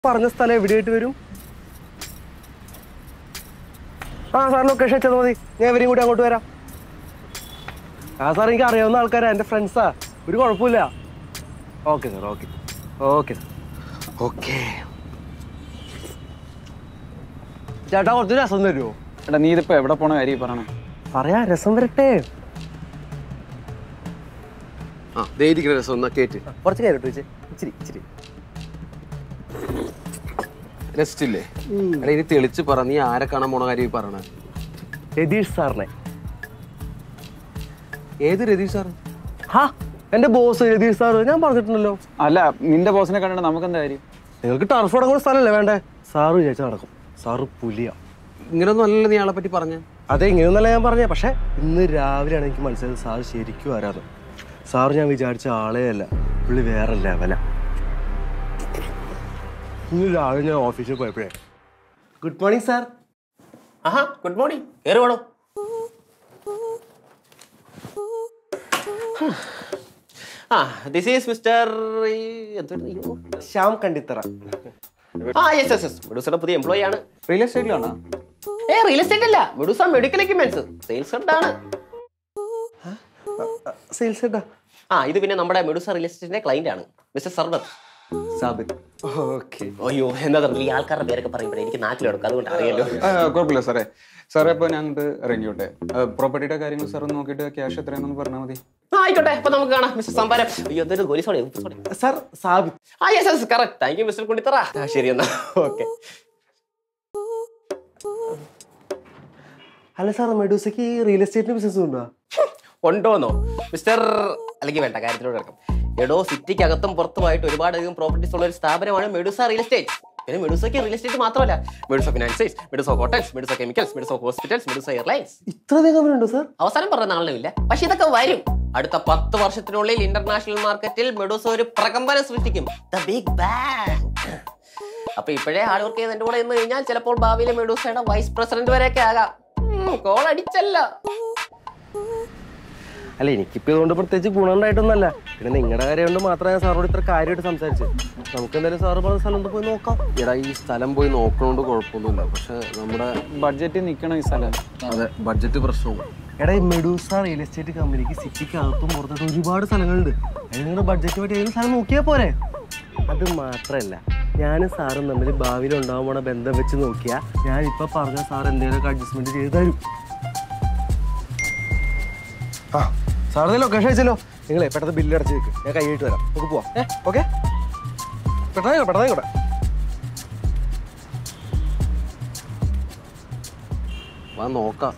പറഞ്ഞ സ്ഥലം എവിടെയായിട്ട് വരും ആ സാർ ലൊക്കേഷൻ അയച്ചാൽ മതി ഞാൻ ഇവരെയും കൂടി അങ്ങോട്ട് വരാം ആ സാർ എനിക്ക് അറിയാവുന്ന ആൾക്കാരാ എൻ്റെ ഫ്രണ്ട്സാ ഒരു കുഴപ്പമില്ല okay sir okay okay sir okay ചേട്ടാ കുറച്ച് രസം തരുമോ എടാ നീ ഇതിപ്പോ എവിടെ പോണ കാര്യം ഈ പറയണേ പറയാ രസം വരട്ടെ ആ ദേരിക്കുന്ന രസം എന്നാ കേട്ട് കുറച്ച് കയറിട്ട് വെച്ച് ഇച്ചിരി ഇച്ചിരി രസിച്ചില്ലേ എടാ ഇനി തെളിച്ച് പറ നീ ആരെ കാണാൻ പോണ കാര്യം ഈ പറയണേ രതീഷ് സാറിനെ ഏത് രതീഷ് സാർ ഹാ എൻ്റെ ബോസ് രതീഷ് സാർ ഞാൻ പറഞ്ഞിട്ടുണ്ടല്ലോ അല്ല നിന്റെ ബോസിനെ കണ്ടിട്ട് നമുക്ക് എന്താ കാര്യം നിങ്ങൾക്ക് ടർഫ് തുടങ്ങുന്ന സ്ഥലമല്ലേ വേണ്ടേ സാറ് വിചാരിച്ചാൽ നടക്കും സാറ് പുലിയാ ഇങ്ങനൊന്നും അല്ലല്ലോ നീ ആളെ പറ്റി പറഞ്ഞ അതെ ഇങ്ങനെയൊന്നല്ല ഞാൻ പറഞ്ഞേ പക്ഷേ ഇന്ന് രാവിലെയാണ് എനിക്ക് മനസ്സിലായത് സാറ് ശരിക്കും ആരാന്ന് സാറ് ഞാൻ വിചാരിച്ച ആളേ അല്ല പുള്ളി വേറെ ലെവല ഇന്ന് രാവിലെ ഞാൻ ഓഫീസിൽ പോയപ്പോഴേ ഗുഡ് മോർണിംഗ് സാർ ആഹാ ഗുഡ് മോർണിംഗ് കയറി വേണോ ആ this is mister Shyam Kandithara ആ യെസ് യെസ് യെസ് മെഡൂസയുടെ പുതിയ എംപ്ലോയി ആണ് റിയൽ എസ്റ്റേറ്റിലാണോ ഏ റിയൽ എസ്റ്റേറ്റ് അല്ല Medusa medical equipments sales head ആണ് സെയിൽസ് ഹെഡാ ആ ഇത് പിന്നെ നമ്മുടെ മെഡൂസ റിയൽ എസ്റ്റേറ്റിന്റെ ക്ലൈന്റ് ആണ് മിസ്റ്റർ സർബത്ത് സാബിത് ഓക്കെ അയ്യോ എന്താ പറയുക ഈ ആൾക്കാരുടെ പേരൊക്കെ പറയുമ്പോഴേ എനിക്ക് നാട്ടിലെടുക്കും അതുകൊണ്ട് അറിയാലോ കുഴപ്പമില്ല സാറേ സാറേ അപ്പോൾ ഞാൻ അങ്ങോട്ട് ഇറങ്ങിയോട്ടെ പ്രോപ്പർട്ടിയുടെ കാര്യങ്ങൾ സാർ ഒന്ന് നോക്കിയിട്ട് ക്യാഷ് എത്രയാണെന്ന് പറഞ്ഞാൽ മതി ആ, ആയിക്കോട്ടെ അപ്പൊ നമുക്ക് കാണാം മിസ്റ്റർ സംഭാരം അയ്യോ എന്തൊരു ഗോലി സോറി സോറി സാർ സാബിത് ആ yes yes correct thank you mister Kundithara ആ, ശരി എന്നാ ഓക്കെ അല്ല സാർ മെഡൂസയ്ക്ക് റിയൽ എസ്റ്റേറ്റിന് ബിസിനസ് ഉണ്ടോ ഉണ്ടോന്നോ മിസ്റ്റർ അല്ലെങ്കിൽ വേണ്ട കാര്യത്തിലൂടെ കിടക്കും എടോ സിറ്റിക്കകത്തും പുറത്തുമായിട്ട് ഒരുപാട് അധികം പ്രോപ്പർട്ടീസ് ഉള്ള ഒരു സ്ഥാപനമാണ് മെഡുസ റിയൽ എസ്റ്റേറ്റ് പിന്നെ മെഡുസയ്ക്ക് റിയൽ എസ്റ്റേറ്റ് മാത്രമല്ല Medusa financiers Medusa hotels Medusa chemicals Medusa hospitals Medusa airlines ഇത്രയധികം കമ്പനി ഉണ്ടോ സാർ അവസാനം പറഞ്ഞ നാളിലുമില്ല പക്ഷെ ഇതൊക്കെ വരും അടുത്ത പത്ത് വർഷത്തിനുള്ളിൽ ഇന്റർനാഷണൽ മാർക്കറ്റിൽ മെഡുസ ഒരു പ്രകമ്പനം സൃഷ്ടിക്കും ദ ബിഗ് ബാങ് അപ്പൊ ഇപ്പോഴേ ഹാർഡ് വർക്ക് ചെയ്ത് എന്റെ കൂടെ നിന്ന് കഴിഞ്ഞാൽ ചിലപ്പോൾ ഭാവിയിലെ മെഡൂസയുടെ വൈസ് പ്രസിഡന്റ് വരെയൊക്കെ ആകാം കോൾ അടിച്ചല്ല അല്ല എനിക്കിപ്പോ ഇതുകൊണ്ട് പ്രത്യേകിച്ച് ഗുണമുണ്ടായിട്ടൊന്നല്ല പിന്നെ നിങ്ങളുടെ കാര്യം കൊണ്ട് മാത്രമേ ഞാൻ സാറോട് ഇത്ര കാര്യമായിട്ട് സംസാരിച്ചു നമുക്ക് എന്തായാലും സാറ് പറഞ്ഞ സ്ഥലം ഒന്ന് പോയി നോക്കാം എടാ ഈ സ്ഥലം പോയി നോക്കണോണ്ട് കുഴപ്പമൊന്നുമില്ല പക്ഷെ നമ്മുടെ ബഡ്ജറ്റിൽ നിൽക്കണം ഈ സ്ഥലം അതെ ബഡ്ജറ്റ് പ്രശ്നവും എടാ ഈ മെഡൂസ റിയൽ എസ്റ്റേറ്റ് കമ്പനിക്ക് സിറ്റിക്ക് അകത്തും പുറത്തോട്ട് ഒരുപാട് സ്ഥലങ്ങളുണ്ട് അതിന് നിങ്ങളുടെ ബഡ്ജറ്റ് പറ്റി ഏതെങ്കിലും സ്ഥലം നോക്കിയാൽ പോരെ അത് മാത്രമല്ല ഞാനും സാറും തമ്മിൽ ഭാവിയിൽ ഉണ്ടാകാൻ പോണ ബന്ധം വെച്ച് നോക്കിയാൽ ഞാൻ ഇപ്പൊ പറഞ്ഞ സാർ എന്തെങ്കിലുമൊക്കെ അഡ്ജസ്റ്റ്മെന്റ് ചെയ്ത് തരും ആ സാറിന് ലൊക്കേഷൻ അയച്ചല്ലോ നിങ്ങളെ പെട്ടെന്ന് ബില്ല് അടച്ച് വെക്ക് ഞാൻ കൈയിട്ട് വരാം നമുക്ക് പോവാം ഏ ഓക്കെ പെട്ടെന്ന് പെട്ടെന്ന് ആയിക്കോട്ടെ വാ നോക്കാം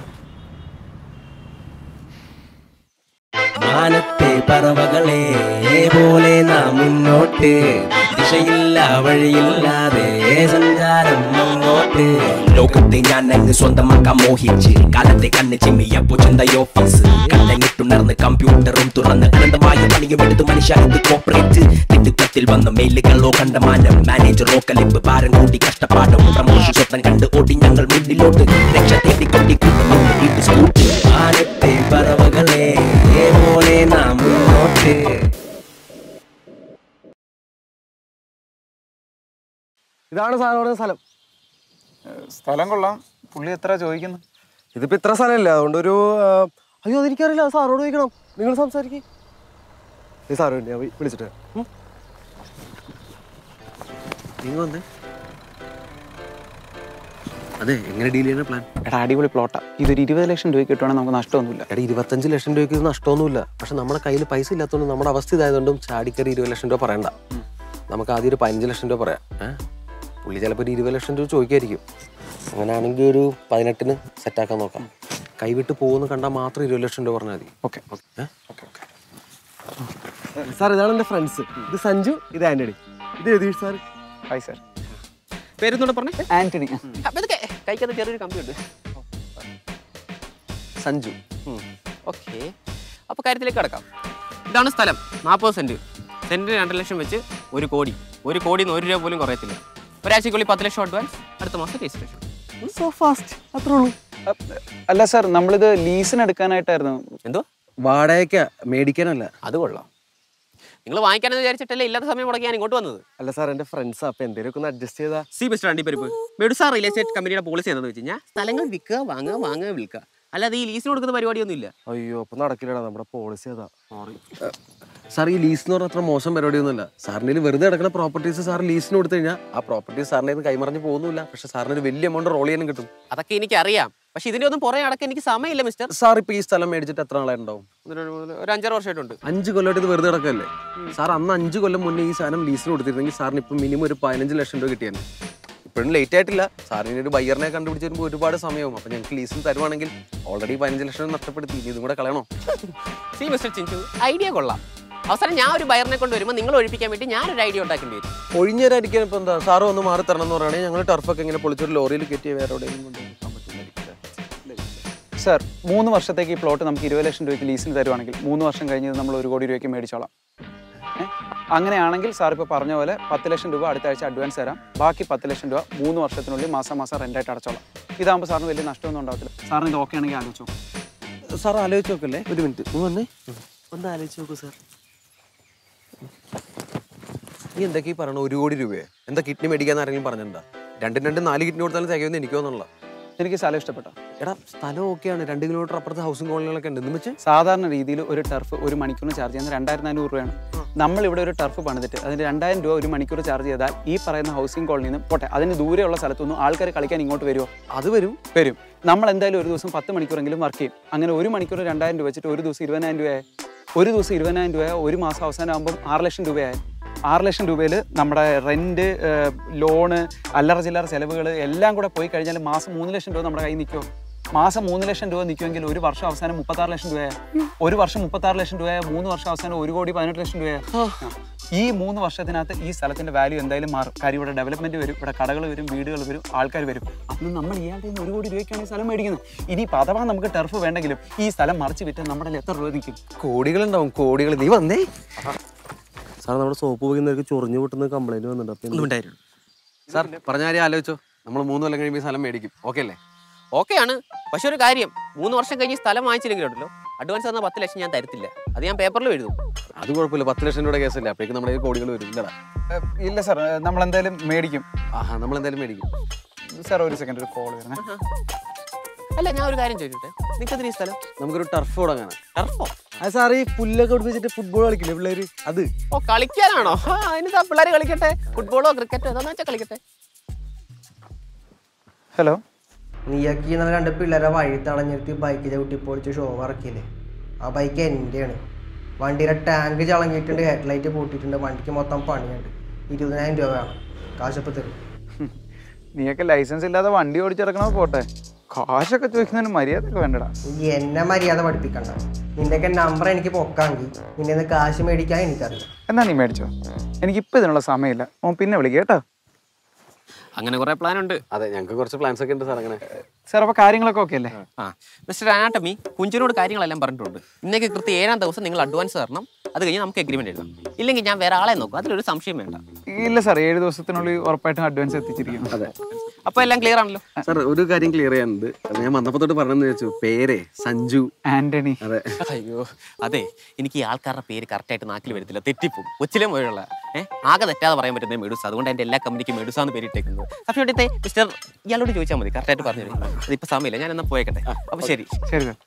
മാനത്തെ പറവകളെ പോലെ നാം മുന്നോട്ട് ദിശയില്ല വഴിയില്ലാതെ സഞ്ചാരം അങ്ങോട്ട് ലോകത്തെ ഞാൻ അങ്ങ് സ്വന്തമാക്കാൻ മോഹിച്ച് കാലത്തെ കണ്ണ് ചിമ്മിയപ്പോ ചിന്തയോ ഫീസ് കണ്ണങ്ങിട്ടുണർന്ന് കമ്പ്യൂട്ടറും തുറന്ന് അനന്തമായ പണിയും എടുത്ത് മനുഷ്യത് കോപ്പറേറ്റ് തിടുക്കത്തിൽ വന്ന മെയിലുകളോ കണ്ടമാനം മാനേജറോ കലിപ്പ് ഭാരം കൂടി കഷ്ടപ്പാടും പ്രമോഷൻ സ്വപ്നം കണ്ട് ഓടി ഞങ്ങൾ മുന്നിലോട്ട് രക്ഷ തേടിക്കൊണ്ടി കൂട്ടുന്നു സ്കൂട്ട് മാനത്തെ പറവകളെ പോലെ നാം മുന്നോട്ട് ഇതാണ് സാറിനോട് സ്ഥലം സ്ഥലം കൊള്ളാം പുള്ളി എത്ര ചോദിക്കുന്നത് ഇതിപ്പോ ഇത്ര സ്ഥലമല്ല അതുകൊണ്ടൊരു ആ, അയ്യോ അതെനിക്കറിയില്ല അത് സാറോട് ചോദിക്കണം നിങ്ങൾ സംസാരിക്കും ഈ സാറ് ഞാൻ വി- വിളിച്ചിട്ട് വരാം. ഉം. നീ വന്നേ അതെ എങ്ങനെ ഡീൽ ചെയ്യുന്ന പ്ലാൻ എടാ അടിപൊളി പ്ലോട്ടാ ഇതൊരു ഇരുപത് ലക്ഷം രൂപ കിട്ടുവാണെങ്കിൽ നമുക്ക് നഷ്ടമൊന്നുമില്ല എടാ ഇരുപത്തഞ്ച് ലക്ഷം രൂപയ്ക്ക് ഇത് നഷ്ടമൊന്നുമില്ല പക്ഷെ നമ്മുടെ കയ്യിൽ പൈസ ഇല്ലാത്തതുകൊണ്ട് നമ്മുടെ അവസ്ഥ ഇതായതുകൊണ്ടും ചാടിക്കറി ഇരുപത് ലക്ഷം രൂപ പറയണ്ട നമുക്ക് ആദ്യം ഒരു പതിനഞ്ച് ലക്ഷം രൂപ പറയാം ഏഹ് പുള്ളി ചിലപ്പോൾ ഒരു ഇരുപത് ലക്ഷം രൂപ ചോദിക്കായിരിക്കും അങ്ങനെയാണെങ്കിൽ ഒരു പതിനെട്ടിന് സെറ്റാക്കാൻ നോക്കാം കൈവിട്ട് പോകുന്ന കണ്ടാൽ മാത്രം ഇരുപത് ലക്ഷം രൂപ പറഞ്ഞാൽ മതി ഓക്കെ ഏഹ് ഓക്കെ ഓക്കെ സാർ ഇതാണ് എൻ്റെ ഫ്രണ്ട്സ് ഇത് സഞ്ജു ഇത് ആന്റണി ഇത് രതീഷ് സാർ ഹായ് സാർ പേരെന്നോട് പറഞ്ഞേ ആന്റണി അപ്പൊ ഇതൊക്കെ കഴിക്കാത്ത ചെറിയൊരു കമ്പി ഉണ്ട് സഞ്ജു ഓക്കെ അപ്പൊ കാര്യത്തിലേക്ക് കിടക്കാം ഇതാണ് സ്ഥലം നാൽപ്പത് സെന്റ് സെന്റിന് രണ്ട് ലക്ഷം വെച്ച് ഒരു കോടി ഒരു കോടി ഒരു രൂപ പോലും കുറയത്തില്ല ഒരാഴ്ചക്കുള്ളിൽ പത്ത് ലക്ഷം അഡ്വാൻസ് അടുത്ത മാസം രജിസ്ട്രേഷൻ സോ ഫാസ്റ്റ് അത്രേ ഉള്ളൂ അല്ല സാർ നമ്മളിത് ലീസിന് എടുക്കാനായിട്ടായിരുന്നു എന്തോ വാടകയ്ക്ക മേടിക്കാനല്ല അത് കൊള്ളാം നിങ്ങൾ വാങ്ങിക്കാനെന്ന് വിചാരിച്ചിട്ടല്ലേ ഇല്ലാത്ത സമയം മുടക്കി ഞാൻ ഇങ്ങോട്ട് വന്നത് അല്ല സാർ എൻ്റെ ഫ്രണ്ട്സാ അപ്പം എന്തെങ്കിലുമൊക്കെ ഒന്ന് അഡ്ജസ്റ്റ് ചെയ്താ see mister Andipparippu Medusa real estate കമ്പനിയുടെ പോളിസി എന്താണെന്ന് വെച്ച് കഴിഞ്ഞാൽ സ്ഥലങ്ങൾ വിൽക്കുക വാങ്ങുക വാങ്ങുക വിൽക്കുക അല്ലാതെ ഈ ലീസിന് കൊടുക്കുന്ന പരിപാടിയൊന്നും ഇല്ല അയ്യോ അപ്പം നടക്കില്ലടാ നമ്മുടെ പോളിസി അതാ സാർ ഈ ലീസ് എന്ന് പറഞ്ഞാൽ അത്ര മോശം പരിപാടിയൊന്നുമല്ല സാറിന് വെറുതെ കിടക്കുന്ന പ്രോപ്പർട്ടീസ് സാർ ലീസിന് കൊടുത്തു കഴിഞ്ഞാൽ ആ പ്രോപ്പർട്ടീസ് സാറിൻ്റെ കയ്യിൽ നിന്ന് കൈമറിഞ്ഞ് പോകുന്നില്ല പക്ഷെ സാറിന് ഒരു വലിയ എമൗണ്ട് റോൾ ചെയ്യാനും കിട്ടും അതൊക്കെ എനിക്ക് അറിയാം പക്ഷെ ഇതിന്റെ ഒന്നും പുറകെ അടക്കം എനിക്ക് സമയമില്ല മിസ്റ്റർ സാർ ഇപ്പോൾ ഈ സ്ഥലം മേടിച്ചിട്ട് എത്ര നാളായിട്ടുണ്ടാവും ഒരു ഒരു അഞ്ചാറ് വർഷമായിട്ടുണ്ട് അഞ്ച് കൊല്ലമായിട്ട് ഇത് വെറുതെ കിടക്കല്ലേ സാർ അന്ന് അഞ്ച് കൊല്ലം മുന്നേ ഈ സാധനം ലീസിന് കൊടുത്തിരുന്നെങ്കിൽ സാറിന് ഇപ്പം മിനിമം ഒരു പതിനഞ്ച് ലക്ഷം രൂപ കിട്ടിയാണ് ഇപ്പോഴും ലേറ്റ് ആയിട്ടില്ല സാറിന് ഒരു ബയ്യറിനെ കണ്ടുപിടിച്ച് വരുമ്പോൾ ഒരുപാട് സമയവും അപ്പം ഞങ്ങൾക്ക് ലീസിന് തരുവാണെങ്കിൽ ഓൾറെഡി പതിനഞ്ച് ലക്ഷം രൂപ നഷ്ടപ്പെടുത്തി ഇനി ഇതും കൂടെ കളയണോ സി മിസ്റ്റർ ചിഞ്ചു ഐഡിയ കൊള്ളാം അവസാനം ഞാൻ ഒരു ബയറിനെ കൊണ്ട് വരുമ്പോൾ നിങ്ങൾ ഒഴിപ്പിക്കാൻ വേണ്ടി ഞാനൊരു ഐഡിയ ഉണ്ടാക്കേണ്ടി വരും ഒഴിഞ്ഞുതരാതിരിക്കാൻ ഇപ്പം എന്താ സാറ് ഒന്ന് മാറി തരണം എന്ന് പറയുകയാണെങ്കിൽ ഞങ്ങൾ ടർഫൊക്കെ ഇങ്ങനെ പൊളിച്ചൊരു ലോറിയിൽ കയറ്റി വേറെ എവിടെയെങ്കിലും കൊണ്ട് വെക്കാൻ പറ്റുന്നതായിരിക്കും. സർ മൂന്ന് വർഷത്തേക്ക് ഈ പ്ലോട്ട് നമുക്ക് ഇരുപത് ലക്ഷം രൂപയ്ക്ക് ലീസിന് തരുവാണെങ്കിൽ മൂന്ന് വർഷം കഴിഞ്ഞ് നമ്മൾ ഒരു കോടി രൂപയ്ക്ക് മേടിച്ചോളാം ഏ? അങ്ങനെയാണെങ്കിൽ സാർ ഇപ്പോൾ പറഞ്ഞ പോലെ പത്ത് ലക്ഷം രൂപ അടുത്ത ആഴ്ച അഡ്വാൻസ് തരാം ബാക്കി പത്ത് ലക്ഷം രൂപ മൂന്ന് വർഷത്തിനുള്ളിൽ മാസം മാസം റെൻ്റായിട്ട് അടച്ചോളാം ഇതാകുമ്പോൾ സാറിന് വലിയ നഷ്ടമൊന്നും ഉണ്ടാവത്തില്ല സാറിന് ഇത് ഓക്കെ ആണെങ്കിൽ ആലോചിച്ചു സാർ ആലോചിച്ച് നോക്കല്ലേ ഒരു മിനിറ്റ് ഒന്ന് വന്നേ ഒന്ന് ആലോചിച്ച് നോക്കൂ സാർ നീ എന്തൊക്കെ ഈ പറയണ ഒരു കോടി രൂപയെ എന്താ കിഡ്നി മേടിക്കാന്ന് ആരെങ്കിലും പറഞ്ഞിട്ടുണ്ടോ രണ്ടും രണ്ട് നാല് കിഡ്നി കൊടുത്താലും തികയുമെന്ന് എനിക്ക് തോന്നുന്നില്ല എനിക്ക് സ്ഥലം ഇഷ്ടപ്പെട്ടോ എടാ സ്ഥലം ഓക്കെയാണ് രണ്ട് കിലോമീറ്റർ അപ്പുറത്ത് ഹൗസിംഗ് കോളനികളൊക്കെ ഉണ്ട് എന്ന് വെച്ച് സാധാരണ രീതിയിൽ ഒരു ടർഫ് ഒരു മണിക്കൂറിന് ചാർജ് ചെയ്യുന്നത് രണ്ടായിരത്തി നാനൂറ് രൂപയാണ് നമ്മൾ ഇവിടെ ഒരു ടർഫ് പണിതിട്ട് അതിന് രണ്ടായിരം രൂപ ഒരു മണിക്കൂർ ചാർജ് ചെയ്താൽ ഈ പറയുന്ന ഹൗസിംഗ് കോളനിയിൽ നിന്ന് പോട്ടെ അതിന് ദൂരെയുള്ള സ്ഥലത്തൊന്നും ആൾക്കാർ കളിക്കാൻ ഇങ്ങോട്ട് വരുമോ അത് വരും വരും നമ്മൾ എന്തായാലും ഒരു ദിവസം പത്ത് മണിക്കൂറെങ്കിലും വർക്ക് ചെയ്യും അങ്ങനെ ഒരു മണിക്കൂർ രണ്ടായിരം രൂപ വെച്ചിട്ട് ഒരു ദിവസം ഇരുപതിനായിരം രൂപയായി ഒരു ദിവസം ഇരുപതിനായിരം രൂപ ഒരു മാസം അവസാനം ആകുമ്പം ആറ് ലക്ഷം രൂപയായി ആറ് ലക്ഷം രൂപയിൽ നമ്മുടെ റെൻറ്റ് ലോണ് അല്ലറ ചില്ലറ ചിലവുകൾ എല്ലാം കൂടെ പോയി കഴിഞ്ഞാൽ മാസം മൂന്ന് ലക്ഷം രൂപ നമ്മുടെ കയ്യിൽ നിൽക്കുമോ മാസം മൂന്ന് ലക്ഷം രൂപ നിൽക്കുമെങ്കിൽ ഒരു വർഷം അവസാനം മുപ്പത്താറ് ലക്ഷം രൂപയായി ഒരു വർഷം മുപ്പത്താറ് ലക്ഷം രൂപയായി മൂന്ന് വർഷം അവസാനം ഒരു കോടി പതിനെട്ട് ലക്ഷം രൂപയായി ഈ മൂന്ന് വർഷത്തിനകത്ത് ഈ സ്ഥലത്തിന്റെ വാല്യൂ എന്തായാലും മാറും കാര്യം ഇവിടെ ഡെവലപ്മെന്റ് വരും ഇവിടെ കടകൾ വരും വീടുകൾ വരും ആൾക്കാർ വരും അന്ന് നമ്മൾ ഇയാളുടെ കയ്യിൽ നിന്ന് ഒരു കോടി രൂപയ്ക്കാണ് ഈ സ്ഥലം മേടിക്കുന്നത് ഇനി ഇപ്പൊ അഥവാ നമുക്ക് ടെർഫ് വേണ്ടെങ്കിലും ഈ സ്ഥലം മറിച്ച് വിറ്റ് നമ്മുടെ കയ്യിൽ എത്ര രൂപ നിൽക്കും കോടികളുണ്ടാവും കോടികൾ നീ വന്നേ സാർ നമ്മുടെ സോപ്പ് പോകുന്നവർക്ക് ചൊറിഞ്ഞു പൊട്ടുന്ന കംപ്ലൈന്റ് വന്നിട്ടുണ്ട് അപ്പം ഉണ്ടായിരുന്നു സാർ പറഞ്ഞ കാര്യം ആലോചിച്ചോ നമ്മൾ മൂന്ന് കൊല്ലം കഴിയുമ്പോൾ ഈ സ്ഥലം മേടിക്കും ഓക്കെ അല്ലേ ഓക്കെയാണ് പക്ഷെ ഒരു കാര്യം മൂന്ന് വർഷം കഴിഞ്ഞ് ഈ സ്ഥലം വാങ്ങിച്ചില്ലെങ്കിലുണ്ടല്ലോ അഡ്വാൻസ് തന്ന പത്ത് ലക്ഷം ഞാൻ തരത്തില്ല അത് ഞാൻ പേപ്പറിൽ എഴുതും അത് കുഴപ്പമില്ല പത്ത് ലക്ഷം രൂപയുടെ കേസല്ലേ അപ്പോഴേക്കും നമ്മുടെ കയ്യിൽ കോടികൾ വരും ഇല്ലടാ ഇല്ല സാർ നമ്മൾ എന്തായാലും മേടിക്കും ആഹാ നമ്മൾ എന്തായാലും മേടിക്കും സാർ ഒരു സെക്കൻഡ് ഒരു കോൾ വരുന്നേ അല്ല ഞാൻ ഒരു കാര്യം ചോദിച്ചോട്ടെ നിങ്ങൾക്ക് ഈ സ്ഥലം നമുക്കൊരു ടർഫ് തുടങ്ങാനാണ് ടർഫോ അത് സാർ ഈ പുല്ലൊക്കെ പിടിപ്പിച്ചിട്ട് ഫുട്ബോൾ കളിക്കില്ലേ പിള്ളേര് അത് ഓ കളിക്കാനാണോ ആ അതിന് പിള്ളേർ കളിക്കട്ടെ ഫുട്ബോളോ ക്രിക്കറ്റോ എന്താണെന്ന് വെച്ചാൽ കളിക്കട്ടെ ഹലോ നീയൊക്കെ ഇന്നലെ രണ്ട് പിള്ളേരെ വഴി തളഞ്ഞിട്ട് ബൈക്ക് ചവിട്ടി പൊളിച്ച് ഷോ ഇറക്കിയില്ലേ ആ ബൈക്ക് എൻ്റെയാണ് വണ്ടിയുടെ ടാങ്ക് ചളങ്ങിയിട്ടുണ്ട് ഹെഡ്ലൈറ്റ് പൊട്ടിയിട്ടുണ്ട് വണ്ടിക്ക് മൊത്തം പണിയുണ്ട് ഇരുപതിനായിരം രൂപ വേണം കാശപ്പ് തരും നീയൊക്കെ ലൈസൻസ് ഇല്ലാതെ വണ്ടി ഓടിച്ചിറക്കണോ പോട്ടെ കാശൊക്കെ ചോദിക്കുന്നതിന് മര്യാദയൊക്കെ വേണ്ടടാ നീ എന്നെ മര്യാദ പഠിപ്പിക്കണ്ട നിന്റെയൊക്കെ നമ്പർ എനിക്ക് പൊക്കാമെങ്കിൽ നിന്നെ നിന്ന് കാശ് മേടിക്കാൻ എനിക്കറിയാം എന്നാ നീ മേടിച്ചോ എനിക്കിപ്പോൾ ഇതിനുള്ള സമയമില്ല ഓൻ പിന്നെ വിളിക്കുക കേട്ടോ അങ്ങനെ കുറെ പ്ലാൻ ഉണ്ട് അതെ ഞങ്ങൾക്ക് കുറച്ച് പ്ലാൻസ് ഒക്കെ ഉണ്ട് സാർ അങ്ങനെ സാർ അപ്പോൾ കാര്യങ്ങളൊക്കെ ഓക്കെ അല്ലേ ആ മിസ്റ്റർ അനാട്ടമി കുഞ്ചിനോട് കാര്യങ്ങളെല്ലാം പറഞ്ഞിട്ടുണ്ട് ഇന്നേക്ക് കൃത്യം ഏഴാം ദിവസം നിങ്ങൾ അഡ്വാൻസ് തരണം അത് കഴിഞ്ഞ് നമുക്ക് എഗ്രിമെന്റ് എഴുതാം ഇല്ലെങ്കിൽ ഞാൻ വേറെ ആളെ നോക്കും അതിലൊരു സംശയം വേണ്ട ഇല്ല സാർ ഏഴ് ദിവസത്തിനുള്ളിൽ ഉറപ്പായിട്ടും അഡ്വാൻസ് എത്തിച്ചിരിക്കുന്നു അതെ അപ്പോൾ എല്ലാം ക്ലിയർ ആണല്ലോ സാർ ഒരു കാര്യം ക്ലിയർ ചെയ്യാനുണ്ട് അത് ഞാൻ വന്നപ്പോൾ തൊട്ട് പറഞ്ഞെന്ന് വെച്ചു പേരേ സഞ്ജു ആന്റണി അതെ അയ്യോ അതെ എനിക്ക് ഈ ആൾക്കാരുടെ പേര് കറക്റ്റായിട്ട് നാക്കിൽ വരത്തില്ല തെറ്റിപ്പോവും കൊച്ചിലെ മുഴുള്ള ഏഹ് ആകെ തെറ്റാതെ പറയാൻ പറ്റുന്ന മെഡുസ അതുകൊണ്ട് എൻ്റെ എല്ലാ കമ്പനിക്കും മെഡുസ എന്ന് പേരിട്ടേക്കുന്നത് പക്ഷേ ഇവിടുത്തെ മിസ്റ്റർ ഇയാളോട് ചോദിച്ചാൽ മതി കറക്റ്റായിട്ട് പറഞ്ഞു തരും അതിപ്പോൾ സമയമില്ല ഞാൻ എന്നാ പോയേക്കട്ടെ അപ്പോൾ ശരി ശരി സാർ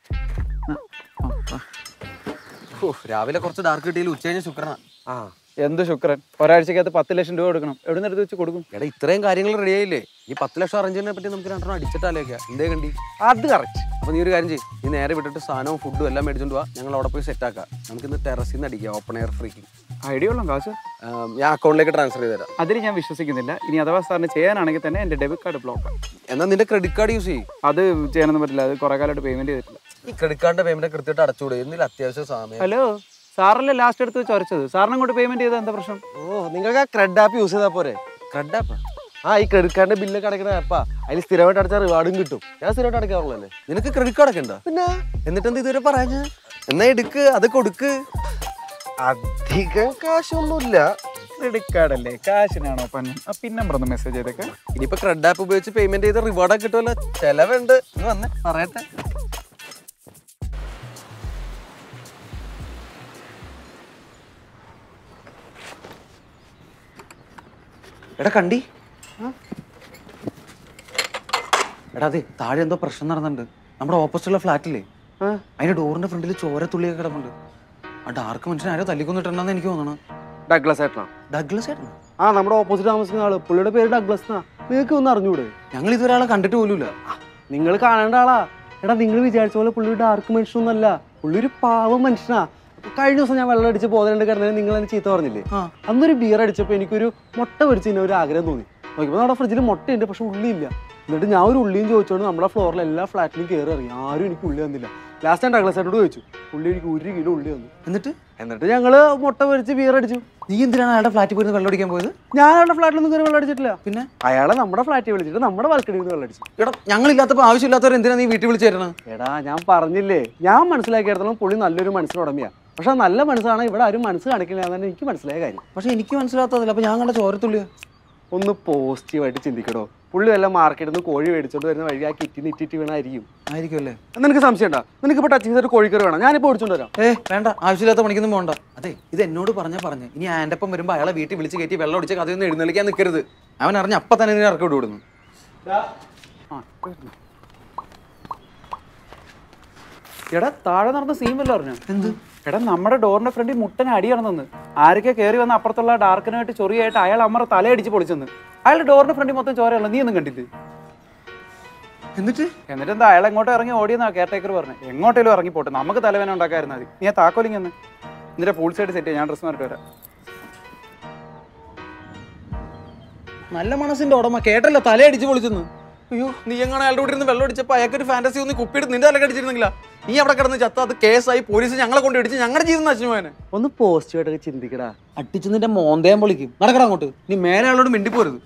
ഓ, രാവിലെ കുറച്ച് ഡാർക്ക് കിട്ടിയില്ല ഉച്ച കഴിഞ്ഞ് ശുക്രനാ ആ എന്ത് ശുക്രൻ ഒരാഴ്ചക്കകത്ത് പത്ത് ലക്ഷം രൂപ കൊടുക്കണം എവിടെ നിന്ന് എടുത്ത് വെച്ച് കൊടുക്കും എടാ ഇത്രയും കാര്യങ്ങൾ റെഡി ആയില്ലേ ഈ പത്ത് ലക്ഷം അറേഞ്ച് ചെയ്യുന്നതിനെ പറ്റി നമുക്ക് രണ്ടെണ്ണം അടിച്ചിട്ടാലേക്കാ എന്തേ കണ്ടി അത് കറക്റ്റ് അപ്പൊ നീ ഒരു കാര്യം ചെയ്യും നീ നേരെ വിട്ടിട്ട് സാധനവും ഫുഡും എല്ലാം മേടിച്ചോണ്ട് പോവാ ഞങ്ങൾ അവിടെ പോയി സെറ്റ് ആക്കാം നമുക്ക് ഇന്ന് ടെറസിൽ നിന്ന് അടിക്കാം ഓപ്പൺ എയർ ഫ്രീക്കിംഗ് ഐഡിയ ഉള്ള കാശ് ഞാൻ അക്കൗണ്ടിലേക്ക് ട്രാൻസ്ഫർ ചെയ്ത് തരാം അതിൽ ഞാൻ വിശ്വസിക്കുന്നില്ല ഇനി അഥവാ സാറിന് ചെയ്യാനാണെങ്കിൽ തന്നെ എൻ്റെ ഡെബിറ്റ് കാർഡ് ബ്ലോക്ക് എന്നാൽ നിന്റെ ക്രെഡിറ്റ് കാർഡ് യൂസ് ചെയ്യും അത് ചെയ്യാനൊന്നും പറ്റില്ല അത് കുറെ കാലമായിട്ട് പേയ്മെന്റ് ചെയ്തിട്ടില്ല ഈ ക്രെഡിറ്റ് കാർഡിന്റെ പേയ്മെന്റ് കൃത്യമായിട്ട് അടച്ചുകൂടെ എന്തെങ്കിലും അത്യാവശ്യ സമയം ഹലോ സാറല്ലേ ലാസ്റ്റ് എടുത്ത് ചൊരച്ചത് സാറിനെ കൊണ്ട് പേയ്മെന്റ് ചെയ്താൽ എന്താ പ്രശ്നം ഓ നിങ്ങൾക്ക് ആ ക്രെഡ് ആപ്പ് യൂസ് ചെയ്താൽ പോരെ ക്രെഡ് ആപ്പ് ആ ഈ ക്രെഡിറ്റ് കാർഡിന്റെ ബില്ലൊക്കെ അടയ്ക്കണ ആപ്പാ അതിൽ സ്ഥിരമായിട്ട് അടച്ചാൽ റിവാർഡും കിട്ടും ഞാൻ സ്ഥിരമായിട്ട് അടയ്ക്കാറുള്ളല്ലേ നിനക്ക് ക്രെഡിറ്റ് കാർഡ് ഒക്കെ ഉണ്ടോ പിന്നെ എന്നിട്ട് എന്താ ഇതുവരെ പറഞ്ഞ എന്നാ എടുക്ക് അത് കൊടുക്ക് അധികം കാശൊന്നുമില്ല ക്രെഡിറ്റ് കാർഡ് അല്ലേ കാശിനാണോ പന്നം ആ പിൻ നമ്പർ ഒന്ന് മെസ്സേജ് ചെയ്തേക്കെ ഇനിയിപ്പോ ക്രെഡ് ആപ്പ് ഉപയോഗിച്ച് പേയ്മെന്റ് ചെയ്ത് റിവാർഡൊക്കെ കിട്ടുമല്ലോ ചെലവുണ്ട് ഇത് വന്നേ പറയട്ടെ എടാ കണ്ടി എടാ അതെ താഴെ എന്തോ പ്രശ്നം നടന്നുണ്ട് നമ്മുടെ ഓപ്പോസിറ്റുള്ള ഫ്ലാറ്റില്ലേ അതിന്റെ ഡോറിന്റെ ഫ്രണ്ടിൽ ചോരത്തുള്ളിയൊക്കെ കിടപ്പുണ്ട് ആ ഡാർക്ക് മനുഷ്യൻ ആരോ തല്ലിക്കൊന്നിട്ടുണ്ടെന്ന് എനിക്ക് തോന്നണം ഡഗ്ലസ് ഏട്ടനാ ഡഗ്ലസ് ചേട്ടൻ ആ നമ്മുടെ ഓപ്പോസിറ്റ് താമസിക്കുന്ന ആള് പുള്ളിയുടെ പേര് ഡഗ്ലസ് എന്നാ നിങ്ങൾക്ക് ഒന്ന് അറിഞ്ഞൂടെ ഞങ്ങൾ ഇതുവരെ ആളെ കണ്ടിട്ട് പോലുമില്ല നിങ്ങൾ കാണേണ്ട ആളാ എടാ നിങ്ങൾ വിചാരിച്ച പോലെ പുള്ളി ഒരു ഡാർക്ക് മനുഷ്യനൊന്നല്ല പുള്ളി ഒരു പാവം മനുഷ്യനാ കഴിഞ്ഞ ദിവസം ഞാൻ വെള്ളം അടിച്ച് ബോധമുണ്ട് കിടന്നതിന് നിങ്ങൾ എന്നെ ചീത്ത പറഞ്ഞില്ലേ ആ. അന്നൊരു ബിയർ അടിച്ചപ്പോൾ എനിക്കൊരു മുട്ട പൊരിച്ച് തിന്നാൻ ഒരു ആഗ്രഹം തോന്നി നോക്കിയപ്പോൾ നമ്മുടെ ഫ്രിഡ്ജിൽ മുട്ടയുണ്ട് പക്ഷെ ഉള്ളിയില്ല എന്നിട്ട് ഞാൻ ഒരു ഉള്ളിയും ചോദിച്ചോണ്ട് നമ്മുടെ ഫ്ലോറിൽ എല്ലാ ഫ്ലാറ്റിലും കയറി ഇറങ്ങി ആരും എനിക്ക് ഉള്ളി തന്നില്ല ലാസ്റ്റ് ഞാൻ ഡഗ്ലസ് ആയിട്ടോട് ചോദിച്ചു പുള്ളി എനിക്ക് ഒരു കിലോ ഉള്ളി തന്നു എന്നിട്ട് എന്നിട്ട് ഞങ്ങള് മുട്ട പൊരിച്ച് ബിയർ അടിച്ചു നീ എന്തിനാണ് അയാളുടെ ഫ്ലാറ്റിൽ പോയിരുന്ന് വെള്ളം അടിക്കാൻ പോയത് ഞാൻ അയാളുടെ ഫ്ലാറ്റിലൊന്നും കയറി വെള്ളം അടിച്ചിട്ടില്ല പിന്നെ അയാളെ നമ്മുടെ ഫ്ലാറ്റിൽ വിളിച്ചിട്ട് നമ്മുടെ ബാൽക്കണിയിൽ നിന്ന് വെള്ളം അടിച്ചു എടാ ഞങ്ങളില്ലാത്തപ്പോൾ ആവശ്യമില്ലാത്തവർ എന്തിനാ നീ വീട്ടിൽ വിളിച്ചു തരണം എടാ ഞാൻ പറഞ്ഞില്ലേ ഞാൻ മനസ്സിലാക്കിയിടത്തോളം പുള്ളി നല്ലൊരു മനസ്സിനുടമയാ പക്ഷെ നല്ല മനസ്സാണ് ഇവിടെ ആരും മനസ്സ് കാണിക്കില്ല എന്നാണ് എനിക്ക് മനസ്സിലായ കാര്യം പക്ഷെ എനിക്ക് മനസ്സിലാത്തതില്ല അപ്പൊ ഞാൻ കണ്ട ചോരത്തുള്ളിയോ ഒന്ന് പോസിറ്റീവായിട്ട് ചിന്തിക്കടോ പുള്ളി വല്ല മാർക്കറ്റിൽ നിന്ന് കോഴി മേടിച്ചോണ്ട് വരുന്ന വഴി ആ കിറ്റിന് ഇറ്റിറ്റ് വീണായിരിക്കും ആയിരിക്കും അല്ലേ നിനക്ക് സംശയം ഉണ്ടോ നിനക്ക് ഇപ്പോൾ ടച്ചിങ് ചെയ്തിട്ട് കോഴിക്കറി വേണം ഞാനിപ്പോൾ ഓടിച്ചോണ്ട് വരാം ഏ വേണ്ട ആവശ്യമില്ലാത്ത പണിക്കൊന്നും പോകണ്ട അതെ ഇത് എന്നോട് പറഞ്ഞാ പറഞ്ഞ് ഇനി ആൻ്റെ ഒപ്പം വരുമ്പോൾ അയാളെ വീട്ടിൽ വിളിച്ച് കയറ്റി വെള്ളം ഒടിച്ച കഥയൊന്നും എഴുന്നള്ളിക്കാൻ നിൽക്കരുത് അവൻ അറിഞ്ഞ അപ്പം തന്നെ ഇതിനെ ഇറക്കി വിടുന്നു എടാ താഴെ നടന്ന സീൻ വല്ല പറഞ്ഞു എന്ത് എടാ നമ്മുടെ ഡോറിന്റെ ഫ്രണ്ടിൽ മുട്ടനെ അടി നടന്നെന്ന് ആരൊക്കെ കയറി വന്ന അപ്പുറത്തുള്ള ഡാർക്കിനായിട്ട് ചൊറിയായിട്ട് അയാൾ അമ്മറ തലയടിച്ച് പൊളിച്ചെന്ന് അയാളുടെ ഡോറിന്റെ ഫ്രണ്ടിൽ മൊത്തം ചോരയുള്ള നീ ഒന്നും കണ്ടില്ലേ എന്നിട്ട് എന്നിട്ട് എന്താ അയാൾ എങ്ങോട്ടോ ഇറങ്ങി ഓടിയെന്നാ കെയർ ടേക്കർ പറഞ്ഞു എങ്ങോട്ടേലും ഇറങ്ങി പോട്ടെ നമുക്ക് തലവേന ഉണ്ടാക്കായിരുന്നു മതി നീ ആ താക്കോലിങ് എന്ന് എന്നിട്ട് പൂൾ സൈഡ് സെറ്റ് ചെയ്യാം ഞാൻ ഡ്രസ് മാറിട്ട് വരാം നല്ല മനസ്സിന്റെ ഉടമ കേട്ടല്ലോ തലയടിച്ച് പൊളിച്ചെന്ന് അയ്യോ നീ എങ്ങനെ അയാളുടെ കൂടെ ഇരുന്ന് വെള്ളം അടിച്ചപ്പോൾ അയാൾക്കൊരു ഫാന്റസി ഒന്ന് കുപ്പിയെടുത്ത് നിന്റെ തലക്ക് അടിച്ചിരുന്നില്ല നീ അവിടെ കിടന്ന് ചത്ത അത് കേസായി പോലീസ് ഞങ്ങളെ കൊണ്ട് ഇടിച്ച് ഞങ്ങളുടെ ജീവിതം നശിച്ചു പോയനെ ഒന്ന് പോസിറ്റീവായിട്ടൊക്കെ ചിന്തിക്കടാ അടിച്ച് നിന്റെ മോന്തയം പൊളിക്കും നടക്കട അങ്ങോട്ട് നീ മേലെ ആളോട് മിണ്ടിപ്പോരുത്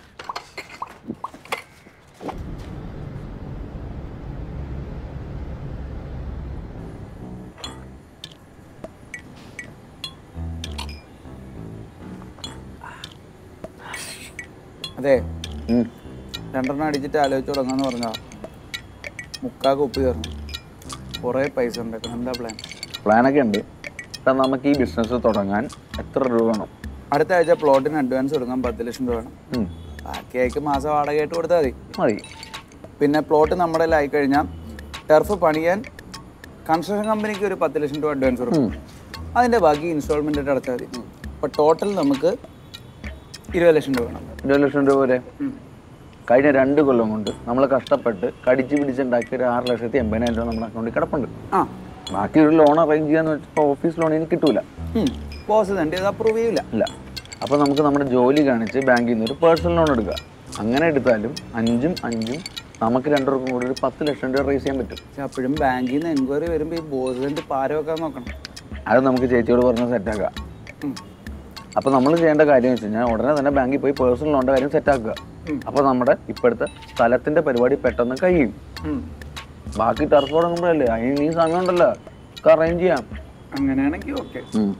അതെ രണ്ടെണ്ണം അടിച്ചിട്ട് ആലോചിച്ച് തുടങ്ങാന്ന് പറഞ്ഞാ മുക്കാ കുപ്പി കയറണം കുറേ പൈസ ഉണ്ടാക്കണം എന്താ പ്ലാൻ പ്ലാനൊക്കെ ഉണ്ട് ഇപ്പം നമുക്ക് ഈ ബിസിനസ് തുടങ്ങാൻ എത്ര രൂപ വേണം അടുത്ത ആഴ്ച പ്ലോട്ടിന് അഡ്വാൻസ് കൊടുക്കാൻ പത്ത് ലക്ഷം രൂപ വേണം ഉം. ബാക്കി അയക്ക് മാസം വാടകയായിട്ട് കൊടുത്താൽ മതി മതി പിന്നെ പ്ലോട്ട് നമ്മുടെ ആയി കഴിഞ്ഞാൽ ടെർഫ് പണിയാൻ കൺസ്ട്രക്ഷൻ കമ്പനിക്ക് ഒരു പത്ത് ലക്ഷം രൂപ അഡ്വാൻസ് കൊടുക്കും അതിൻ്റെ ബാക്കി ഇൻസ്റ്റാൾമെൻ്റ് ആയിട്ട് അടച്ചാൽ മതി അപ്പോൾ ടോട്ടൽ നമുക്ക് ഇരുപത് ലക്ഷം രൂപ വേണം ഇരുപത് ലക്ഷം രൂപ വരെ കഴിഞ്ഞ രണ്ട് കൊല്ലം കൊണ്ട് നമ്മൾ കഷ്ടപ്പെട്ട് കടിച്ച് പിടിച്ചുണ്ടാക്കിയ ഒരു ആറ് ലക്ഷത്തി എൺപതിനായിരം രൂപ നമ്മുടെ അക്കൗണ്ടിൽ കിടപ്പുണ്ട് ആ ബാക്കി ഒരു ലോൺ അറേഞ്ച് ചെയ്യാന്ന് വെച്ചപ്പോൾ ഓഫീസ് ലോൺ എനിക്ക് കിട്ടൂല ബോസ് തന്നെ ഇത് അപ്രൂവ് ചെയ്യില്ല ഇല്ല അപ്പോൾ നമുക്ക് നമ്മുടെ ജോലി കാണിച്ച് ബാങ്കിൽ നിന്ന് ഒരു പേഴ്സണൽ ലോൺ എടുക്കുക അങ്ങനെ എടുത്താലും അഞ്ചും അഞ്ചും നമുക്ക് രണ്ടുപേർക്കും കൂടി ഒരു പത്ത് ലക്ഷം രൂപ റേസ് ചെയ്യാൻ പറ്റും പക്ഷെ അപ്പോഴും ബാങ്കിൽ നിന്ന് എൻക്വയറി വരുമ്പോൾ ഈ ബോസ് കണ്ട് പാര വെക്കാൻ നോക്കണം അത് നമുക്ക് ചേച്ചിയോട് പറഞ്ഞ് സെറ്റാക്കാം അപ്പോൾ നമ്മൾ ചെയ്യേണ്ട കാര്യം എന്ന് വെച്ച് കഴിഞ്ഞാൽ ഉടനെ തന്നെ ബാങ്കിൽ പോയി പേഴ്സണൽ ലോണിൻ്റെ കാര്യം സെറ്റാക്കുക അപ്പോൾ നമ്മുടെ ഇപ്പോഴത്തെ സ്ഥലത്തിൻ്റെ പരിപാടി പെട്ടെന്ന് കഴിയും ബാക്കി ടർഫ് തുടങ്ങുമ്പോഴല്ലേ അതിന് നീ സമയം ഉണ്ടല്ലോ ഒക്കെ അറേഞ്ച് ചെയ്യാം അങ്ങനെയാണെങ്കിൽ ഓക്കെ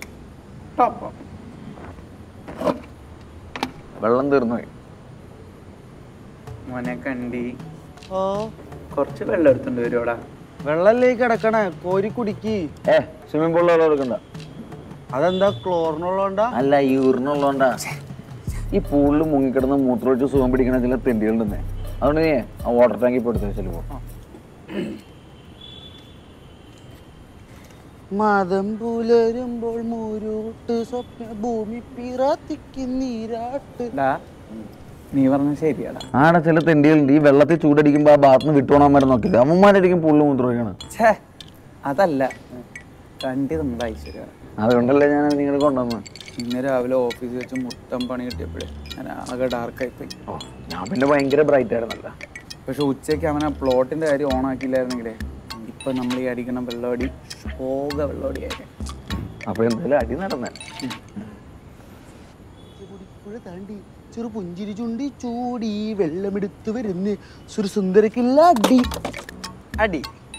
വെള്ളം തീർന്നു പോയി മോനെ കണ്ടി ഓ കുറച്ച് വെള്ളം എടുത്തോണ്ട് വരുവാടാ വെള്ളല്ലേ ഈ കിടക്കണേ കോരി കുടിക്കി ഏ സ്വിമ്മിംഗ് പൂളിൽ വെള്ളം എടുക്കണ്ട അതെന്താ ക്ലോറിനുള്ളതുകൊണ്ടാ അല്ല ഈ ഊറിനുള്ളതുകൊണ്ടാ ഈ പൂളിൽ മുങ്ങിക്കിടന്ന് മൂത്രമൊഴിച്ച് സുഖം പിടിക്കണ ചില തെണ്ടികളുണ്ടെന്നേ അതുകൊണ്ട് നീ ആ വാട്ടർ ടാങ്കിൽ പോയി എടുത്ത് ചിലപ്പോൾ മതം പുലരുമ്പോൾ മൂരൂട്ട് സ്വപ്ന ഭൂമി പിറത്തിക്കുന്നീരാട്ട് ഡാ നീ പറഞ്ഞ ശരിയാടാ ആടെ ചില തെണ്ടികളുണ്ട് ഈ വെള്ളത്തിൽ ചൂടടിക്കുമ്പോൾ ആ ഭാഗത്ത് നിന്ന് വിട്ടോണാൻ നോക്കില്ല അമ്മമാരായിരിക്കും പൂളിൽ മൂത്രമൊഴിക്കണം ഛേ അതല്ല കണ്ടി നമ്മുടെ ഐശ്വര്യമാണ് അതുകൊണ്ടല്ലേ ഞാൻ നിങ്ങൾ കൊണ്ടുവന്ന് ഇന്ന് രാവിലെ ഓഫീസിൽ വെച്ച് മുട്ടം പണി കിട്ടിയപ്പോഴേ ഞാൻ ആകെ ഡാർക്കായി പോയി ഓ ഞാൻ പിന്നെ ഭയങ്കര ബ്രൈറ്റ് ആയിരുന്നല്ല പക്ഷെ ഉച്ചയ്ക്ക് അവൻ ആ പ്ലോട്ടിന്റെ കാര്യം ഓൺ ആക്കിയില്ലായിരുന്നെങ്കിലേ ഇപ്പൊ നമ്മൾ ഈ അടിക്കണ വെള്ളമടി പോക വെള്ളമടിയായിരുന്നു അപ്പോൾ എന്തായാലും അടി നടന്നേ താണ്ടി ചെറു പുഞ്ചിരി ചുണ്ടി ചൂടി വെള്ളമെടുത്ത് വരുന്ന് ഒരു സുന്ദരക്കില്ല അടി അടി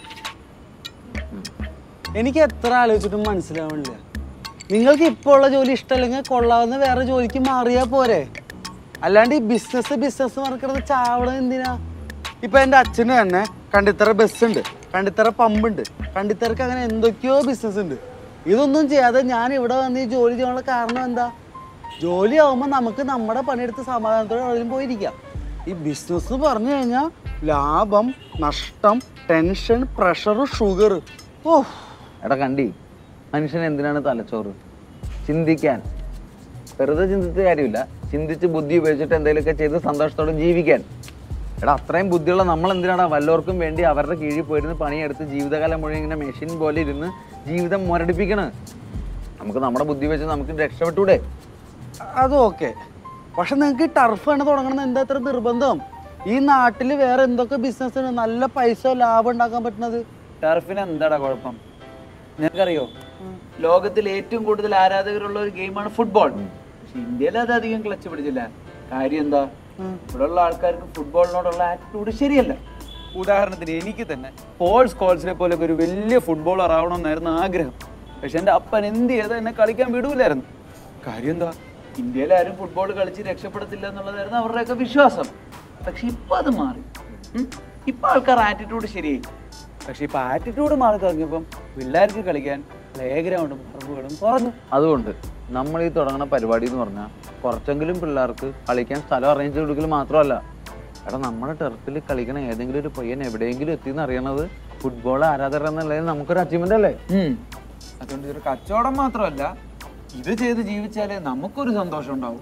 എനിക്ക് എത്ര ആലോചിച്ചിട്ടും മനസ്സിലാവണില്ല നിങ്ങൾക്ക് ഇപ്പോൾ ഉള്ള ജോലി ഇഷ്ടമല്ലെങ്കിൽ കൊള്ളാവുന്ന വേറെ ജോലിക്ക് മാറിയാൽ പോരെ അല്ലാണ്ട് ഈ ബിസിനസ് ബിസിനസ് മറക്കണത് ചാവണം എന്തിനാ ഇപ്പൊ എൻ്റെ അച്ഛന് തന്നെ കണ്ടിത്തറ ബസ് ഉണ്ട് കണ്ടിത്തറ പമ്പ് ഉണ്ട് കണ്ടിത്തറക്ക് അങ്ങനെ എന്തൊക്കെയോ ബിസിനസ് ഉണ്ട് ഇതൊന്നും ചെയ്യാതെ ഞാൻ ഇവിടെ വന്ന് ഈ ജോലി ചെയ്യാനുള്ള കാരണം എന്താ ജോലിയാവുമ്പോൾ നമുക്ക് നമ്മുടെ പണിയെടുത്ത് സമാധാനത്തോടെ എവിടെയും പോയിരിക്കാം ഈ ബിസിനസ് പറഞ്ഞു കഴിഞ്ഞാൽ ലാഭം നഷ്ടം ടെൻഷൻ പ്രഷർ ഷുഗർ ഓ എടാ കണ്ടി മനുഷ്യൻ എന്തിനാണ് തലച്ചോറ് ചിന്തിക്കാൻ വെറുതെ ചിന്തിച്ച കാര്യമില്ല ചിന്തിച്ച് ബുദ്ധി ഉപയോഗിച്ചിട്ട് എന്തെങ്കിലുമൊക്കെ ചെയ്ത് സന്തോഷത്തോടെ ജീവിക്കാൻ എടാ അത്രയും ബുദ്ധിയുള്ള നമ്മൾ എന്തിനാടാ വല്ലവർക്കും വേണ്ടി അവരുടെ കീഴിൽ പോയിരുന്ന് പണിയെടുത്ത് ജീവിതകാലം മുഴുവൻ ഇങ്ങനെ മെഷീൻ പോലെ ഇരുന്ന് ജീവിതം മുരടിപ്പിക്കണ് നമുക്ക് നമ്മുടെ ബുദ്ധി വെച്ച് നമുക്ക് രക്ഷപ്പെട്ടൂടെ അത് ഓക്കെ പക്ഷെ നിങ്ങൾക്ക് ടർഫ് ആണ് തുടങ്ങണമെന്ന് എന്താ ഇത്ര നിർബന്ധം ഈ നാട്ടിൽ വേറെ എന്തൊക്കെ ബിസിനസ് ഉണ്ട് നല്ല പൈസ ലാഭം ഉണ്ടാക്കാൻ പറ്റുന്നത് ടർഫിന് എന്താടാ കുഴപ്പം നിനക്കറിയോ ലോകത്തിൽ ഏറ്റവും കൂടുതൽ ആരാധകരുള്ള ഒരു ഗെയിമാണ് ഫുട്ബോൾ പക്ഷെ ഇന്ത്യയിൽ അത് അധികം ക്ലച്ച് പിടിച്ചില്ല കാര്യം എന്താ ഇവിടെയുള്ള ആൾക്കാർക്ക് ഫുട്ബോളിനോടുള്ള ആറ്റിറ്റ്യൂഡ് ശരിയല്ല ഉദാഹരണത്തിന് എനിക്ക് തന്നെ പോൾ സ്കോൾസിനെ പോലെ ഒരു വലിയ ഫുട്ബോളർ ആവണമെന്നായിരുന്നു ആഗ്രഹം പക്ഷെ എൻ്റെ അപ്പൻ എന്ത് ചെയ്താൽ എന്നെ കളിക്കാൻ വിടൂലായിരുന്നു കാര്യം എന്താ ഇന്ത്യയിൽ ആരും ഫുട്ബോൾ കളിച്ച് രക്ഷപ്പെടത്തില്ല എന്നുള്ളതായിരുന്നു അവരുടെയൊക്കെ വിശ്വാസം പക്ഷെ ഇപ്പൊ അത് മാറി ഉം. ഇപ്പൊ ആൾക്കാർ ആറ്റിറ്റ്യൂഡ് ശരിയായി പക്ഷെ ഇപ്പൊ ആറ്റിറ്റ്യൂഡ് മാറി തുടങ്ങിയപ്പം പിള്ളേർക്ക് കളിക്കാൻ പ്ലേ ഗ്രൗണ്ടും പറമ്പുകളും കുറഞ്ഞു അതുകൊണ്ട് നമ്മൾ ഈ തുടങ്ങുന്ന പരിപാടി എന്ന് പറഞ്ഞാൽ കുറച്ചെങ്കിലും പിള്ളേർക്ക് കളിക്കാൻ സ്ഥലം അറേഞ്ച് ചെയ്ത് കൊടുക്കൽ മാത്രമല്ല എടാ നമ്മുടെ ടെറസിൽ കളിക്കണ ഏതെങ്കിലും ഒരു പയ്യൻ എവിടെയെങ്കിലും എത്തിയെന്ന് അറിയണത് ഫുട്ബോൾ ആരാധകർ എന്നുള്ളത് നമുക്കൊരു അച്ചീവ്മെന്റ് അല്ലേ ഉം. അതുകൊണ്ട് ഇതൊരു കച്ചവടം മാത്രമല്ല ഇത് ചെയ്ത് ജീവിച്ചാലേ നമുക്കൊരു സന്തോഷം ഉണ്ടാവും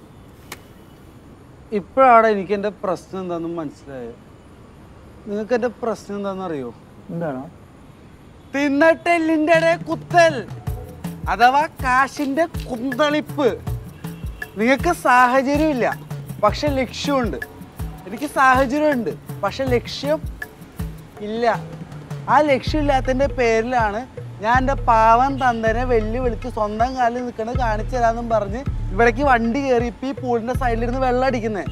ഇപ്പോഴാണ് എനിക്ക് എൻ്റെ പ്രശ്നം എന്താണെന്ന് മനസ്സിലായത് നിങ്ങൾക്ക് എൻ്റെ പ്രശ്നം എന്താണെന്ന് അറിയോ എന്താണ് തിന്നട്ടെല്ലിൻ്റെ ഇടയിൽ കുത്തൽ അഥവാ കാശിന്റെ കുന്തളിപ്പ് നിങ്ങൾക്ക് സാഹചര്യമില്ല പക്ഷെ ലക്ഷ്യമുണ്ട് എനിക്ക് സാഹചര്യമുണ്ട് പക്ഷെ ലക്ഷ്യം ഇല്ല ആ ലക്ഷ്യമില്ലാത്തതിൻ്റെ പേരിലാണ് ഞാൻ എൻ്റെ പാവം തന്തനെ വെല്ലു വിളിച്ച് സ്വന്തം കാലിൽ നിൽക്കണത് കാണിച്ചു തരാമെന്നും പറഞ്ഞ് ഇവിടേക്ക് വണ്ടി കയറി ഇപ്പം ഈ പൂളിൻ്റെ സൈഡിലിരുന്ന് വെള്ളം അടിക്കുന്നത്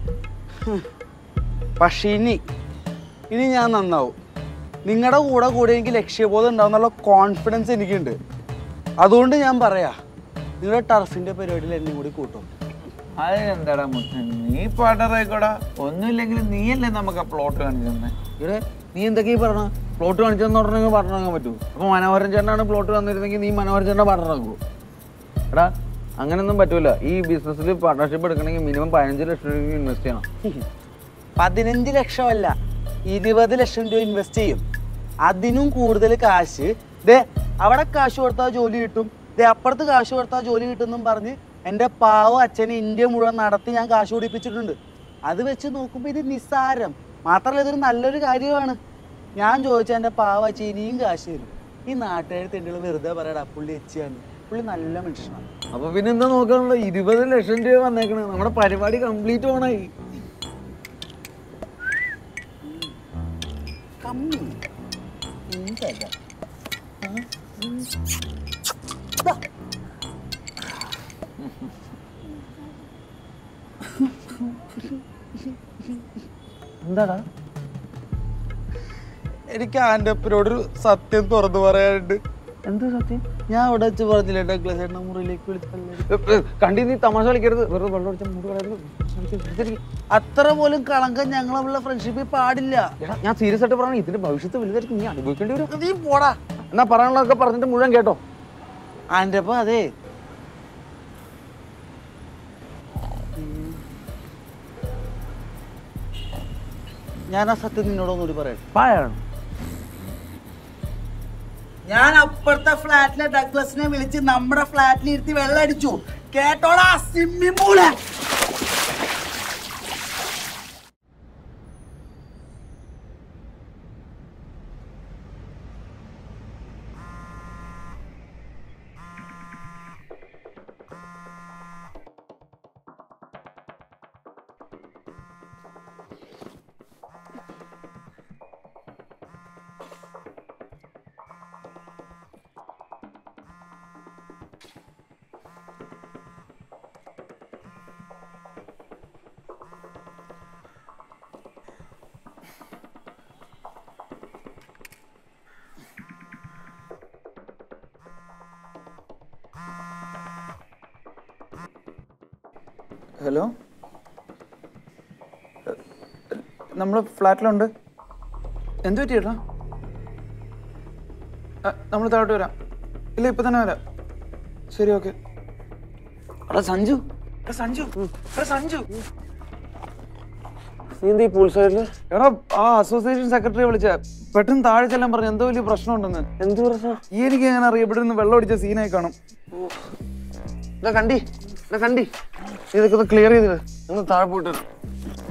പക്ഷെ ഇനി ഇനി ഞാൻ നന്നാവും നിങ്ങളുടെ കൂടെ കൂടെ എനിക്ക് ലക്ഷ്യബോധം ഉണ്ടാവുന്നുള്ള കോൺഫിഡൻസ് എനിക്കുണ്ട് അതുകൊണ്ട് ഞാൻ പറയാ നിങ്ങളുടെ ടർഫിന്റെ പരിപാടിയിൽ എന്നെ കൂടി കൂട്ടും അതിനെന്താടാ മുത്തൻ നീ പാട്ടറായിക്കോടാ ഒന്നുമില്ലെങ്കിൽ നീയല്ലേ നമുക്ക് ആ പ്ലോട്ട് കാണിച്ചു തന്നെ ഇവിടെ നീ എന്തൊക്കെയാ പറഞ്ഞ പ്ലോട്ട് കാണിച്ചെന്ന് പറഞ്ഞെങ്കിൽ പാട്ടിറങ്ങാൻ പറ്റൂ അപ്പൊ മനോഹരൻ ചേട്ടനാണ് പ്ലോട്ട് തന്നിരുന്നെങ്കിൽ നീ മനോഹരൻ ചേട്ടനെ പാട്ടിറങ്ങൂ എടാ അങ്ങനെയൊന്നും പറ്റൂല ഈ ബിസിനസ്സിൽ പാർട്ണർഷിപ്പ് എടുക്കണമെങ്കിൽ മിനിമം പതിനഞ്ച് ലക്ഷം രൂപ ഇൻവെസ്റ്റ് ചെയ്യണം പതിനഞ്ച് ലക്ഷമല്ല ഇരുപത് ലക്ഷം രൂപ ഇൻവെസ്റ്റ് ചെയ്യും അതിനും കൂടുതൽ കാശ് ദേ അവിടെ കാശ് കൊടുത്താൽ ജോലി കിട്ടും ദേ അപ്പുറത്ത് കാശ് കൊടുത്താൽ ജോലി കിട്ടുമെന്നും പറഞ്ഞ് എൻ്റെ പാവ അച്ഛനെ ഇന്ത്യ മുഴുവൻ നടത്തി ഞാൻ കാശ് പിടിപ്പിച്ചിട്ടുണ്ട് അത് വെച്ച് നോക്കുമ്പോൾ ഇത് നിസ്സാരം മാത്രമല്ല ഇതൊരു നല്ലൊരു കാര്യമാണ് ഞാൻ ചോദിച്ചാൽ എൻ്റെ പാവ അച്ഛൻ ഇനിയും കാശ് തരും ഈ നാട്ടുകാർ തെണ്ടുകൾ വെറുതെ പറയടാ പുള്ളി എച്ചിയാണ് പുള്ളി നല്ല മനുഷ്യനാണ് അപ്പൊ പിന്നെ എന്താ നോക്കാനുള്ള ഇരുപത് ലക്ഷം രൂപ വന്നേക്കണേ നമ്മുടെ പരിപാടി കംപ്ലീറ്റ് ഓണായി കമ്മി എന്തല്ല എന്താടാ എനിക്ക് ആൻ്റപ്പനോടൊരു സത്യം തുറന്നു പറയാനുണ്ട് എന്ത് സത്യം ഞാൻ അവിടെ വെച്ച് പറഞ്ഞില്ല ഡഗ്ലസ് ചേട്ടൻ മുറിയിലേക്ക് വിളിച്ചല്ലേ കണ്ടി നീ തമാശ കളിക്കരുത് വെറുതെ വെള്ളം അടിച്ച മൂട് കളയരുത് അത്ര പോലും കളങ്കം ഞങ്ങൾ തമ്മിലുള്ള ഫ്രണ്ട്ഷിപ്പിൽ പാടില്ല എടാ ഞാൻ സീരിയസ് ആയിട്ട് പറയണം ഇതിന്റെ ഭവിഷ്യത്ത് വലുതായിരിക്കും നീ അനുഭവിക്കേണ്ടി വരും നീ പോടാ എന്നാ പറയാനുള്ളതൊക്കെ പറഞ്ഞിട്ട് മുഴുവൻ കേട്ടോ ആൻ്റപ്പ അതെ ഞാൻ ആ സത്യം നിന്നോടൊന്നുകൂടി പറയാം പായാണ് ഞാൻ അപ്പുറത്തെ ഫ്ലാറ്റിലെ ഡഗ്ലസിനെ വിളിച്ച് നമ്മുടെ ഫ്ലാറ്റിൽ ഇരുത്തി വെള്ളം അടിച്ചു കേട്ടോടാ സ്വിമ്മിംഗ് പൂള് ഹലോ നമ്മൾ ഫ്ലാറ്റിലുണ്ട് എന്ത് പറ്റിയേട്ടാ നമ്മൾ താഴോട്ട് വരാം ഇല്ല ഇപ്പം തന്നെ വരാം ശരി ഓക്കെ എടാ സഞ്ജു എടാ സഞ്ജു എടാ സഞ്ജു നീ എന്താ ഈ പൂൾ സൈഡില് എടാ ആ അസോസിയേഷൻ സെക്രട്ടറി വിളിച്ച പെട്ടെന്ന് താഴെ ചെല്ലാൻ പറഞ്ഞു എന്തോ വലിയ പ്രശ്നം ഉണ്ടെന്ന് എന്ത് പ്രശ്നം ഈ എനിക്ക് എങ്ങനെ അറിയാം ഇവിടെ നിന്ന് വെള്ളം അടിച്ച സീനായി കാണും എടാ കണ്ടി എടാ കണ്ടി നീ ഇതൊക്കെ ഒന്ന് ക്ലിയർ ചെയ്തിട്ട് ഒന്ന് താഴെ പോയിട്ട് വരാം.